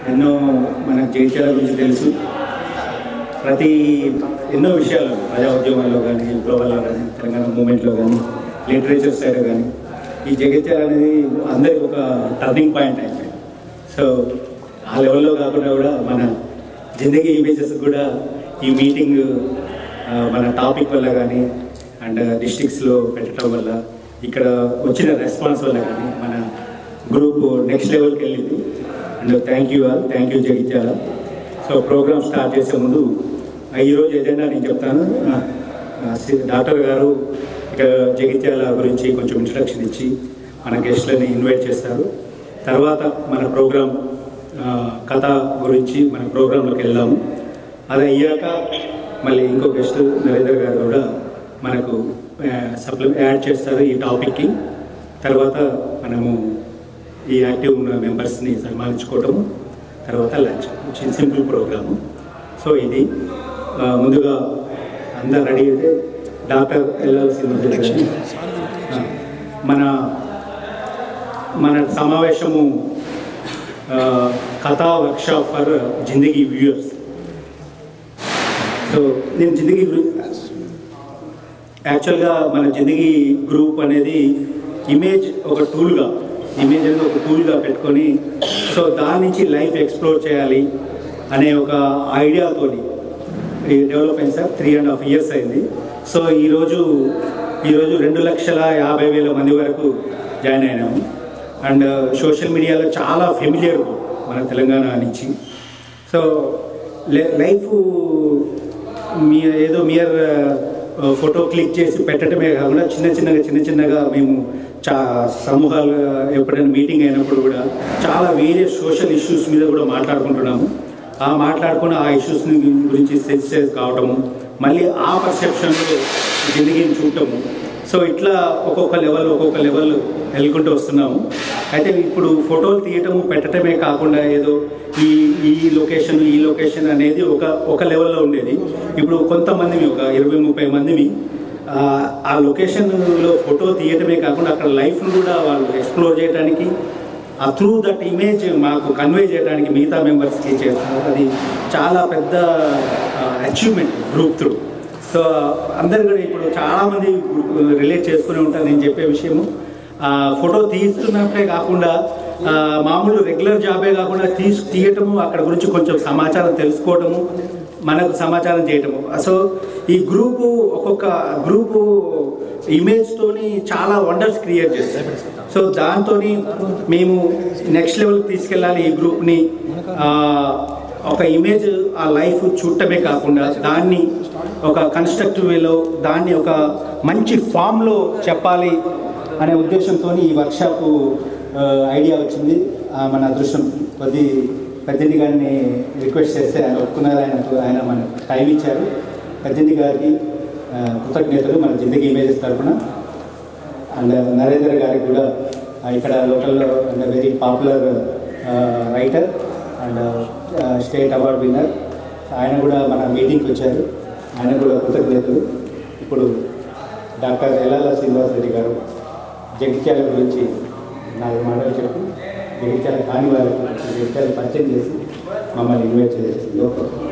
ఎన్నో మన జైత్యాల గురించి తెలుసు ప్రతి ఎన్నో విషయాలు ప్రజా ఉద్యమాల్లో కానీ విప్లవాల్లో కానీ తెలంగాణ మూమెంట్లో కానీ లిటరేచర్ సైడ్ కానీ ఈ జగిత్యాల అనేది అందరికి ఒక టర్నింగ్ పాయింట్ అయిపోయింది సో ఆ లెవెల్లో కాకుండా కూడా మన జిందగీ ఇమేజెస్ కూడా ఈ మీటింగ్ ఆ, మన టాపిక్ వల్ల కానీ అండ్ డిస్ట్రిక్ట్స్లో పెట్టడం వల్ల ఇక్కడ వచ్చిన రెస్పాన్స్ వల్ల కానీ మన గ్రూప్ నెక్స్ట్ లెవెల్కి వెళ్ళింది and thank you all thank you Jagtial so programme start చేసే ముందు ఆ, ఈరోజు ఎజెండా నేను చెప్తాను ఆ, ఆ, సి- డాక్టర్ గారు ఇక్కడ జగిత్యాల గురించి కొంచెం ఇంట్రడక్షన్ ఇచ్చి మన గెస్ట్లని ఇన్వైట్ చేస్తారు తర్వాత మన ప్రోగ్రామ్ ఆ, కథ గురించి మన ప్రోగ్రాంలోకి వెళ్దాము అది అయ్యాక మళ్ళీ ఇంకో గెస్ట్ నరేందర్ గారు కూడా మనకు సప్లి యాడ్ చేస్తారు ఈ టాపిక్కి తర్వాత మనము ఈ యాక్టివ్ ఉన్న మెంబర్స్ని సన్మానించుకోవటము తర్వాత లంచ్ చిన్న సింపుల్ ప్రోగ్రాము సో ఇది ఆ, ముందుగా అందరు రెడీ అయితే డాక్టర్ వెళ్ళాల్సింది మన మన సమావేశము ఆ, కథా workshop for Zindagi viewers so నేను జిందగీ యాక్చువల్గా మన జిందగీ గ్రూప్ అనేది ఇమేజ్ ఒక టూల్గా ఇమేజ్ అనేది ఒక టూల్గా పెట్టుకొని సో దాని నుంచి లైఫ్ ఎక్స్ప్లోర్ చేయాలి అనే ఒక ఐడియాతోని డెవలప్ అయింది sir three and half years అయింది సో ఈరోజు ఈరోజు రెండు లక్షల యాభై వేల మంది వరకు జాయిన్ అయినాము అండ్ సోషల్ మీడియాలో చాలా ఫెమిలియర్ మన తెలంగాణ నుంచి సో లైఫ్ మీ ఏదో మియర్ ఫోటో క్లిక్ చేసి పెట్టడమే కాకుండా చిన్న చిన్నగా చిన్న చిన్నగా మేము చా సమూహాలు ఎప్పుడైనా మీటింగ్ అయినప్పుడు కూడా చాలా వేరే సోషల్ ఇష్యూస్ మీద కూడా మాట్లాడుకుంటున్నాము ఆ మాట్లాడుకున్న ఆ ఇష్యూస్ గురించి సెన్సిటైజ్ కావటము మళ్ళీ ఆ పర్సెప్షన్లో జిందగీని చూడటము సో ఇట్లా ఒక్కొక్క లెవెల్ ఒక్కొక్క లెవెల్ వెళ్ళుకుంటూ వస్తున్నాము అయితే ఇప్పుడు ఫోటోలు తీయటము పెట్టడమే కాకుండా ఏదో ఈ ఈ లొకేషన్ ఈ లొకేషన్ అనేది ఒక ఒక లెవెల్లో ఉండేది ఇప్పుడు కొంతమందిని ఒక ఇరవై ముప్పై మందిని ఆ, ఆ లొకేషన్లో ఫోటో తీయటమే కాకుండా అక్కడ లైఫ్ను కూడా వాళ్ళు ఎక్స్ప్లోర్ చేయడానికి ఆ త్రూ దట్ ఇమేజ్ మాకు కన్వే చేయడానికి మిగతా మెంబర్స్కి చేస్తున్నారు అది చాలా పెద్ద అచీవ్మెంట్ గ్రూప్ త్రూ సో అందరు కూడా ఇప్పుడు చాలామంది రిలేట్ చేసుకుని ఉంటారు నేను చెప్పే విషయము ఆ, ఫోటో తీస్తున్నప్పుడే కాకుండా ఆ, మామూలు రెగ్యులర్ జాబే కాకుండా తీసు తీయటము అక్కడ గురించి కొంచెం సమాచారం తెలుసుకోవటము మనకు సమాచారం చేయటము సో ఈ గ్రూపు ఒక్కొక్క గ్రూపు ఇమేజ్తోని చాలా వండర్స్ క్రియేట్ చేస్తారు సో దాంతో మేము నెక్స్ట్ లెవెల్కి తీసుకెళ్ళాలి ఈ గ్రూప్ని ఆ, ఒక ఇమేజ్ ఆ లైఫ్ చూడటమే కాకుండా దాన్ని ఒక కన్స్ట్రక్టివ్ వేలో దాన్ని ఒక మంచి ఫామ్లో చెప్పాలి అనే ఉద్దేశంతో ఈ వర్క్షాప్ ఐడియా వచ్చింది ఆ, మన అదృష్టం కొద్ది పెద్దండి గారిని రిక్వెస్ట్ చేస్తే ఆయన ఒప్పుకున్నారు ఆయనకు ఆయన మన టైం ఇచ్చారు పెద్దండి గారికి ఆ, కృతజ్ఞతలు మన జిందగీ ఇమేజెస్ తరఫున అండ్ నరేంద్ర గారికి కూడా ఆ, ఇక్కడ లోకల్లో and very popular writer and state award winner ఆయన కూడా మన మీటింగ్కి వచ్చారు ఆయన కూడా కృతజ్ఞతలు ఇప్పుడు డాక్టర్ ఎల్లాల శ్రీనివాస్ రెడ్డి గారు జగిత్యాల గురించి నాలుగు మాటలు చెప్పి జగిత్యాల కాని వారికి జగిత్యాల పరిచయం చేసి మమ్మల్ని ఇన్వైట్ చేసి లోపల